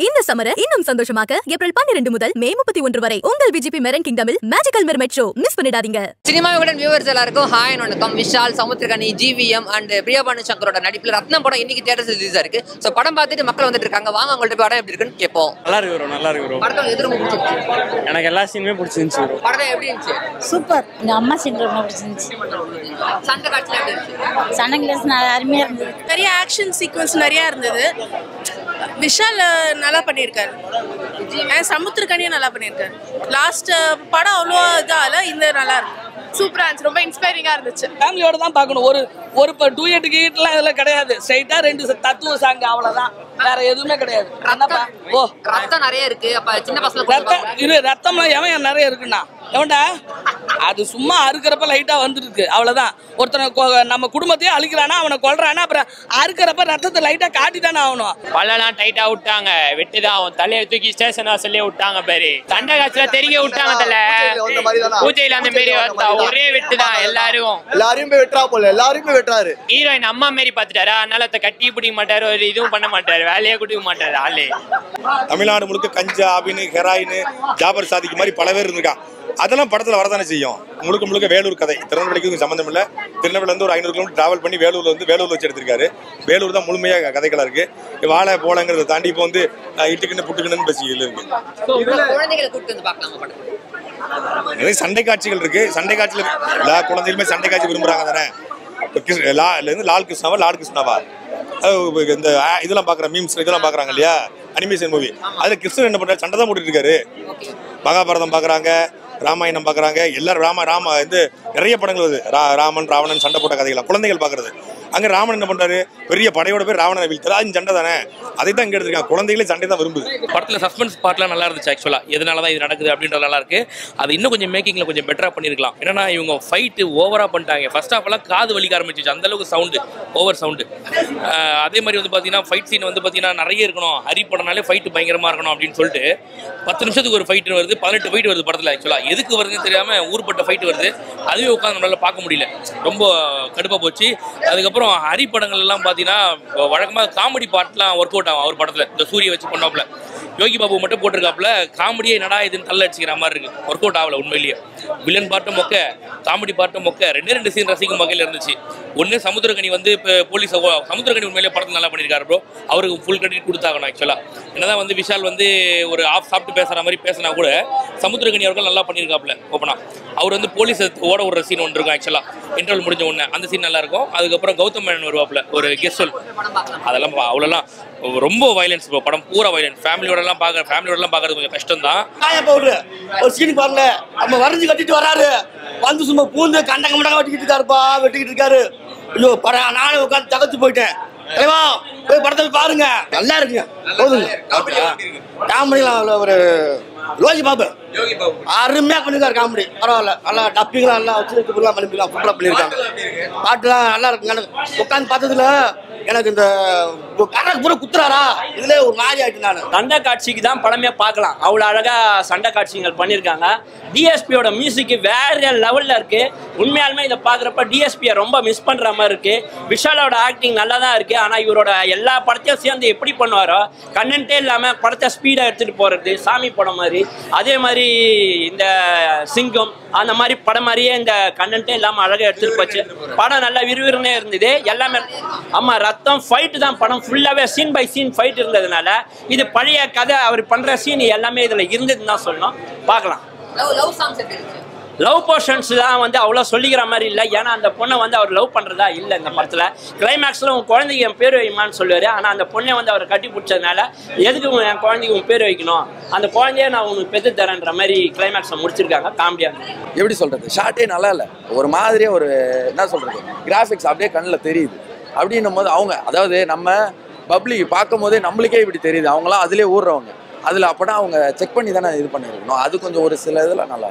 இந்த சமர இன்னும் சந்தோஷமாக்க ஏப்ரல் பன்னிரண்டு முதல் மே முப்பத்தி ஒன்று வரை உங்கள் விஜிபி மெரன் கிங்டமில் மேஜிக்கல் மெர்மெட் ஷோ மிஸ் பண்ணிடாதீங்க சினிமாவுடன் வியூவர்ஸ் எல்லாருக்கும் ஹாய் வணக்கம் விஷால் சமுத்திரகனி ஜிவிஎம் அண்ட் பிரியாபானு சங்கரோட நடிப்பில் ரத்னம் படம் இன்னைக்கு தேட்டர் ரிலீஸ் இருக்கு ஸோ படம் பார்த்துட்டு மக்கள் வந்துட்டு இருக்காங்க வாங்க உங்கள்ட்ட போய் படம் எப்படி இருக்குன்னு கேட்போம் நல்லா இருக்கு ப்ரோ நல்லா இருக்கு ப்ரோ படத்தில் எது ரொம்ப பிடிச்சிருச்சு எனக்கு எல்லா சீனுமே பிடிச்சிருந்துச்சு ப்ரோ படம் எப்படி இருந்துச்சு சூப்பர் எங்க அம்மா சீன் ரொம்ப பிடிச்சிருந்துச்சு சண்டை காட்சியில் எப்படி இருந்துச்சு சண்டை கிளாஸ் நல்லா அருமையா இருந்தது நிறைய ஆக்ஷன் சீக்வன்ஸ் நிறைய இருந்தது விஷால் அஹ், நல்லா பண்ணியிருக்காரு அஹ், சமுத்திரக்கனியும் நல்லா பண்ணியிருக்காரு லாஸ்ட் படம் அவ்வளோ இதாகல இந்த நல்லா இருக்கு சூப்பராக இருந்துச்சு ரொம்ப இன்ஸ்பைரிங்காக இருந்துச்சு ஃபேமிலியோட தான் பார்க்கணும் ஒரு ஒரு இப்போ டூ எட்டு கீட்லாம் இதில் கிடையாது ஸ்ட்ரைட்டா ரெண்டு ச- தத்துவ சாங் அவ்வளோதான் வேற எதுவுமே கிடையாது என்னப்பா ஓ ரத்தம் நிறைய இருக்கு அப்ப சின்ன பசங்க ரத்தம் இரு ரத்தம்லாம் எவன் நிறைய இருக்குண்ணா எவன்டா அது சும்மா அறுக்கிறப்ப லைட்டா வந்துருக்கு அவ்வளவுதான் ஒருத்தனை கொ- நம்ம குடும்பத்தையே அழிக்கிறானா அவனை கொல்றானா அப்புறம் அறுக்கிறப்ப ரத்தத்தை லைட்டா காட்டி தானே ஆகணும் பல்லெல்லாம் டைட்டா விட்டாங்க வெட்டுதான் அவன் தலையை தூக்கி ஸ்டேஷன் வாசல்லே விட்டாங்க பாரு சண்டை காட்சியில தெரிய விட்டாங்க தல பூஜையில அந்த மாரி வந்தா ஒரே வெட்டுதான் எல்லாரும் எல்லாரையும் போய் வெட்டுறா போல எல்லாரையும் போய் வெட்டுறாரு ஹீரோயின் அம்மா மாரி பாத்துட்டாரா அதனால அதை கட்டி பிடிக்க மாட்டாரு ஒரு இதுவும் பண்ண மாட்டாரு வேலையே கொடுக்க மாட்டாரு ஆளு தமிழ்நாடு முழுக்க கஞ்சா ஆபின் ஹெராயின் ஜாபர் சாதிக்கு மாதிரி பல பேர் இருந்திருக்கான் அதெல்லாம் படத்துல வரதானே செய்யும் முழுக்க முழுக்க வேலூர் கதை திருநெல்வேலிக்கு இதுக்கு சம்மந்தம் இல்லை திருநெல்வேலில இருந்து ஒரு ஐநூறு கிலோமீட்டர் டிராவல் பண்ணி வேலூர்ல வந்து வேலூர்ல வச்சு எடுத்திருக்காரு வேலூர் தான் முழுமையா கதைகளா இருக்கு வாழை போலங்கிறத தாண்டி இப்போ வந்து அஹ், இட்டுக்குன்னு புட்டுக்குன்னு பேசி இருக்கு குழந்தைகளை கூப்பிட்டு வந்து பார்க்கலாமா படம் நிறைய சண்டை காட்சிகள் இருக்கு சண்டை காட்சியில் எல்லா குழந்தைகளுமே சண்டை காட்சி விரும்புறாங்க தானே இப்போ கிருஷ்ண லா இருந்து லால் கிருஷ்ணாவா லால் கிருஷ்ணாவா அது இப்ப இந்த ஆ, இதெல்லாம் பாக்குற மீம்ஸ் இதெல்லாம் பாக்குறாங்க இல்லையா அனிமேஷன் மூவி அதுல கிருஷ்ணன் என்ன பண்றாரு சண்டை தான் போட்டுட்டு இருக்காரு மகாபாரதம் பாக்குறாங்க ராமாயணம் பாக்குறாங்க எல்லாரும் ராம ராம வந்து நிறைய படங்கள் வருது ரா- ராமன் ராவணன் சண்டை போட்ட கதைகள் குழந்தைகள் பாக்குறது அங்க ராமன் என்ன பண்றாரு பெரிய படையோட பேர் ராவணனை வீழ்த்தல அது சண்டை தானே அதை தான் இங்க எடுத்திருக்காங்க குழந்தைகளே சண்டை தான் விரும்புது படத்துல சஸ்பென்ஸ் பார்ட்லாம் நல்லா இருந்துச்சு ஆக்சுவலா எதனால தான் இது நடக்குது அப்படின்றது நல்லா இருக்கு அது இன்னும் கொஞ்சம் மேக்கிங்ல கொஞ்சம் பெட்டரா பண்ணிருக்கலாம் என்னன்னா இவங்க ஃபைட்டு ஓவரா பண்ணிட்டாங்க ஃபர்ஸ்ட் ஹாஃப் எல்லாம் காது வலிக்க ஆரம்பிச்சிச்சு அந்த அளவுக்கு சவுண்டு ஓவர் சவுண்டு அதே மாதிரி வந்து பாத்தீங்கன்னா ஃபைட் சீன் வந்து பாத்தீங்கன்னா நிறைய இருக்கணும் ஹரி படம்னாலே ஃபைட்டு பயங்கரமா இருக்கணும் அப்படின்னு சொல்லிட்டு பத்து நிமிஷத்துக்கு ஒரு ஃபைட் வருது பதினெட்டு ஃபைட் வருது படத்துல ஆக்சுவலா எதுக்கு வருதுன்னு தெரியாம ஊர்பட்ட ஃபைட் வருது அதுவே உட்காந்து நம்மளால பார்க்க முடியல ரொம்ப கடுப்பா போச்சு அதுக்கப்புறம் ஹரி படங்கள் எல்லாம் பாத்தீங்கன்னா வழக்கமாக காமெடி பார்ட்லாம் ஒர்க் அவுட் ஆகும் அவர் படத்துல இந்த சூரிய வச்சு பண்ணாப்புல யோகி பாபு மட்டும் போட்டிருக்காப்புல காமெடியே என்னடா இதுன்னு தள்ள அடிச்சுக்கிற மாதிரி இருக்கு ஒர்க் அவுட் ஆகல உண்மையிலேயே வில்லன் பாட்டும் மொக்க காமெடி பாட்டும் மொக்க ரெண்டே ரெண்டு சீன் ரசிக்கும் வகையில் இருந்துச்சு ஒன்று சமுத்திரகனி வந்து இப்போ போலீஸ் சமுத்திரகனி உண்மையிலேயே படத்தில் நல்லா பண்ணியிருக்காரு ப்ரோ அவருக்கு ஃபுல் கிரெடிட் கொடுத்தாகணும் ஆக்சுவலாக என்னதான் வந்து விஷால் வந்து ஒரு ஆஃப் சாப்பிட்டு பேசுகிற மாதிரி பேசினா கூட சமுத்திரகனி அவர்கள் நல்லா பண்ணியிருக்காப்புல ஓப்பனா அவர் வந்து போலீஸ் ஓட விடுற சீன் ஒன்று இருக்கும் ஆக்சுவலாக இன்டர்வல் முடிஞ்ச உடனே அந்த சீன் நல்லா இருக்கும் அதுக்கப்புறம் கௌதம் மேனன் வருவாப்புல ஒரு கெஸ்ட் சொல் அதெல்லாம் பா- அவ்வளோலாம் ரொம்ப வயலன்ஸ் இப்போ படம் பூரா வயலன்ஸ் ஃபேமிலியோடலாம் பார்க்க ஃபேமிலியோடலாம் பார்க்கறது கொஞ்சம் கஷ்டம் தான் காயம் பவுடர் ஒரு சீனுக்கு பாருங்க நம்ம வரைஞ்சு கட்டிட்டு வராரு வந்து சும்மா பூந்து கண்டங்க மண்டங்க வெட்டிக்கிட்டு இருக்காருப்பா வெட்டிக்கிட்டு இருக்காரு ஐயோ பர நானும் உட்காந்து தகச்சு போயிட்டேன் தலைவா போய் படத்தை போய் பாருங்க நல்லா இருக்குங்க போதுங்க காமெடிலாம் ஒரு யோகி பாபு அருமையா பண்ணிருக்காரு காமெடி பரவாயில்ல நல்லா டப்பிங்லாம் நல்லா வச்சு இப்படிலாம் பண்ணிருக்காங்க சூப்பரா பண்ணிருக்காங்க பாட்டுலாம் நல்லா இருக்குங்க உட்காந்து பார்த்ததுல எனக்கு இந்த கரக்கு பூரா குத்துறாரா இதுல ஒரு மாதிரி ஆயிட்டு நான் சண்டை காட்சிக்கு தான் படமே பார்க்கலாம் அவ்வளோ அழகா சண்டை காட்சிகள் பண்ணியிருக்காங்க டிஎஸ்பியோட மியூசிக் வேற லெவல்ல இருக்கு உண்மையாலுமே இதை பார்க்குறப்ப டிஎஸ்பியை ரொம்ப மிஸ் பண்ற மாதிரி இருக்கு விஷாலோட ஆக்டிங் நல்லா தான் இருக்கு ஆனா இவரோட எல்லா படத்தையும் சேர்ந்து எப்படி பண்ணுவாரோ கண்டென்ட்டே இல்லாம படத்தை ஸ்பீடா எடுத்துட்டு போறது சாமி படம் மாதிரி அதே மாதிரி இந்த சிங்கம் அந்த மாதிரி படம் மாதிரியே இந்த கண்டென்ட்டே இல்லாம அழகா எடுத்துட்டு போச்சு படம் நல்லா விறுவிறுனே இருந்தது எல்லாமே ஆமா ரத்தம் ஃபைட் தான் படம் ஃபுல்லாவே சீன் பை சீன் ஃபைட் இருந்ததுனால இது பழைய கதை அவர் பண்ற சீன் எல்லாமே இதுல இருந்ததுன்னு தான் சொல்லணும் பார்க்கலாம் லவ் லவ் சாங்ஸ் எப்படி இருந்துச்சு லவ் போர்ஷன்ஸ் தான் வந்து அவ்வளோ சொல்லிக்கிற மாதிரி இல்லை ஏன்னா அந்த பொண்ணை வந்து அவர் லவ் பண்ணுறதா இல்லை இந்த படத்தில் கிளைமேக்ஸில் உன் குழந்தைக்கு என் பேர் வைமான்னு சொல்லுவார் ஆனால் அந்த பொண்ணை வந்து அவர் கட்டி பிடிச்சதுனால எதுக்கு உன் என் குழந்தைக்கு உன் பேர் வைக்கணும் அந்த குழந்தைய நான் உனக்கு பெற்று தரேன்ற மாதிரி கிளைமேக்ஸை முடிச்சிருக்காங்க காமெடியாக எப்படி சொல்றது ஷார்ட்டே நல்லா இல்லை ஒரு மாதிரியே ஒரு என்ன சொல்றது கிராஃபிக்ஸ் அப்படியே கண்ணில் தெரியுது அப்படின்னும் போது அவங்க அதாவது நம்ம பப்ளிக் பார்க்கும் போதே நம்மளுக்கே இப்படி தெரியுது அவங்களாம் அதுலேயே ஊறுறவங்க அதில் அப்பனா அவங்க செக் பண்ணி தானே இது பண்ணியிருக்கணும் அது கொஞ்சம் ஒரு சில இதில் நல்லா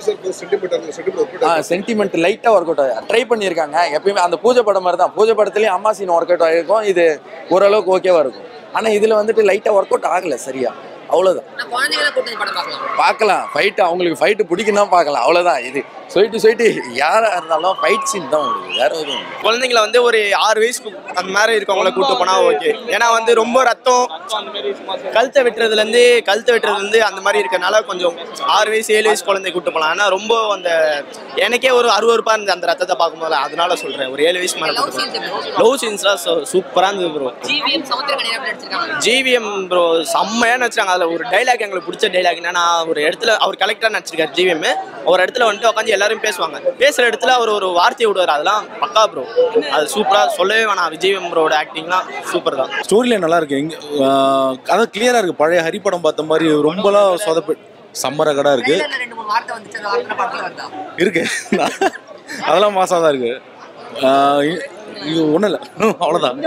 இருக்கும் சென்டிமெண்ட் லைட்டாக ஒர்க் அவுட் ஆகும் ட்ரை பண்ணியிருக்காங்க எப்பயுமே அந்த பூஜை படம் மாதிரி தான் பூஜை படத்துலேயும் அம்மா சீன் ஒர்க் அவுட் ஆகிருக்கும் இது ஓரளவுக்கு ஓகேவா இருக்கும் ஆனால் இதில் வந்துட்டு லைட்டாக ஒர்க் அவுட் ஆகலை சரியா அவ்வளோதான் நான் குழந்தைகளை கூப்பிட்டு வந்து படம் பார்க்கலாம் பார்க்கலாம் ஃபைட்டு அவங்களுக்கு ஃபைட்டு பிடிக்கும் தான் பார்க்கலாம் அவ்வளோதான் இது சொல்லிட்டு சொல்லிட்டு யாரா இருந்தாலும் ஃபைட் சீன் தான் உங்களுக்கு வேற எதுவும் இல்ல. குழந்தைங்கள வந்து ஒரு ஆறு வயசுக்கு அந்த மாதிரி இருக்கவங்கள கூட்டு போனா ஓகே ஏன்னா வந்து ரொம்ப ரத்தம் கழுத்தை வெட்டுறதுல இருந்து கழுத்தை வெட்டுறதுல இருந்து அந்த மாதிரி இருக்கறனால கொஞ்சம் ஆறு வயசு ஏழு வயசு குழந்தை கூட்டு போலாம் ஆனா ரொம்ப அந்த எனக்கே ஒரு அருவருப்பா இருந்தது அந்த ரத்தத்தை பார்க்கும்போது அதனால சொல்றேன் ஒரு ஏழு வயசு மேல லவ் கூட்டு சீன்ஸ் எப்படி லவ் சீன்ஸ்லாம் சூப்பரா இருந்தது ப்ரோ ஜிவிஎம் சமுத்திரக்கணி எப்படி நடிச்சிருக்காங்க ஜிவிஎம் ப்ரோ செம்மையா நடிச்சாங்க அதுல ஒரு டைலாக் எங்களுக்கு பிடிச்ச டைலாக் என்னன்னா ஒரு இடத்துல அவர் கலெக்டரா நடிச்சிருக்காரு ஜிவிஎம் ஒரு இடத்துல வந்துட்டு உட்காந்து எல்லாரும் பேசுவாங்க பேசுற இடத்துல அவர் ஒரு வார்த்தையை விடுவார் அதெல்லாம் பக்கா ப்ரோ அது சூப்பரா சொல்லவே வேணாம் விஜய் ப்ரோட ஆக்டிங்லாம் சூப்பர் தான் ஸ்டோரி லைன் நல்லா இருக்கு எங்க ஆஹ் அதான் கிளியரா இருக்கு பழைய ஹரிப்படம் பார்த்த மாதிரி ரொம்பலாம் சொதப்பு செம்ம ரகடா இருக்கு ட்ரெய்லர்ல ரெண்டு மூணு வார்த்தை வந்துச்சு அந்த வார்த்தை படத்துல வருதா இருக்கு அதெல்லாம் மாசா தான் இருக்கு ஆஹ் இ- இது ஒன்றும் இல்லை அவ்வளோதான்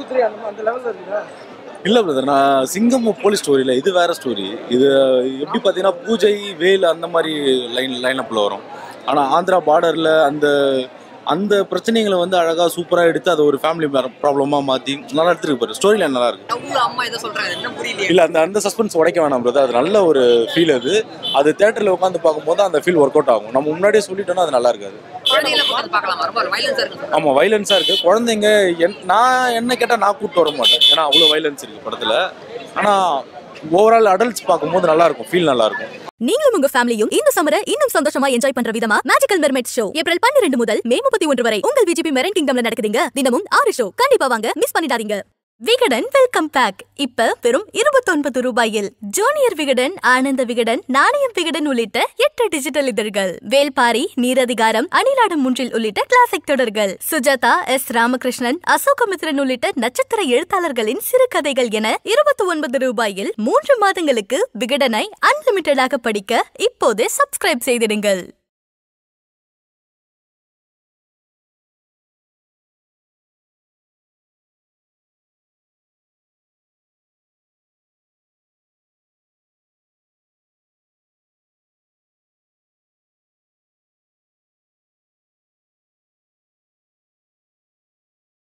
இல்லை பிரதர் நான் சிங்கம் போலீஸ் ஸ்டோரியில் இது வேற ஸ்டோரி இது எப்படி பார்த்தீங்கன்னா பூஜை வேல் அந்த மாதிரி லைன் லைனப்பில் வரும் ஆனால் ஆந்திரா பார்டரில் அந்த அந்த பிரச்சனைகளை வந்து அழகாக சூப்பராக எடுத்து அதை ஒரு ஃபேமிலி ப்ராப்ளமாக மாற்றி நல்லா எடுத்துருக்கு பாரு ஸ்டோரி லைன் நல்லா இருக்கு லவ் அம்மா ஏதோ சொல்றாங்க என்ன புரியலையே இல்லை அந்த அந்த சஸ்பென்ஸ் உடைக்க வேணாம் பிரதர் அது நல்ல ஒரு ஃபீல் அது அது தேட்டரில் உட்காந்து பார்க்கும்போது அந்த ஃபீல் ஒர்க் அவுட் ஆகும் நம்ம முன்னாடியே சொல்லிட்டோம்னா அது நல்லா இருக்காது குழந்தைகளை கூட்டு பார்க்கலாம் ரொம்ப வயலன்ஸா இருக்கு ஆமாம் வைலன்ஸாக இருக்குது குழந்தைங்க என் நான் என்ன கேட்டால் நான் கூப்பிட்டு வர மாட்டேன் ஏன்னா அவ்வளோ வைலன்ஸ் இருக்குது படத்தில் ஆனால் ஓவரால் அடல்ட்ஸ் பார்க்கும்போது நல்லா இருக்கும் ஃபீல் நல்லா இருக்கும் நீங்களும் உங்க ஃபேமிலியும் இந்த சம்மரை இன்னும் சந்தோஷமா என்ஜாய் பண்ற விதமா மேஜிக்கல் மெர்மெட் ஷோ ஏப்ரல் பன்னிரண்டு முதல் மே முப்பத்தி ஒன்று வரை உங்கள் விஜிபி மெரன் கிங்டம்ல நடக்குதுங்க தினமும் ஆறு ஷோ கண்டிப்பா வாங்க மிஸ் பண்ணிடாதீங்க விகடன் வெல்கம் பேக் இப்ப வெறும் இருபத்தொன்பது ரூபாயில் ஜூனியர் விகடன் ஆனந்த விகடன் நாணயம் விகடன் உள்ளிட்ட எட்டு டிஜிட்டல் இதழ்கள் வேல்பாரி நீரதிகாரம் அணிலாடம் முன்றில் உள்ளிட்ட கிளாசிக் தொடர்கள் சுஜாதா எஸ் ராமகிருஷ்ணன் அசோகமித்ரன் உள்ளிட்ட நட்சத்திர எழுத்தாளர்களின் சிறுகதைகள் என இருபத்தி ஒன்பது ரூபாயில் மூன்று மாதங்களுக்கு விகடனை அன்லிமிட்டடாக படிக்க இப்போதே சப்ஸ்கிரைப் செய்திடுங்கள்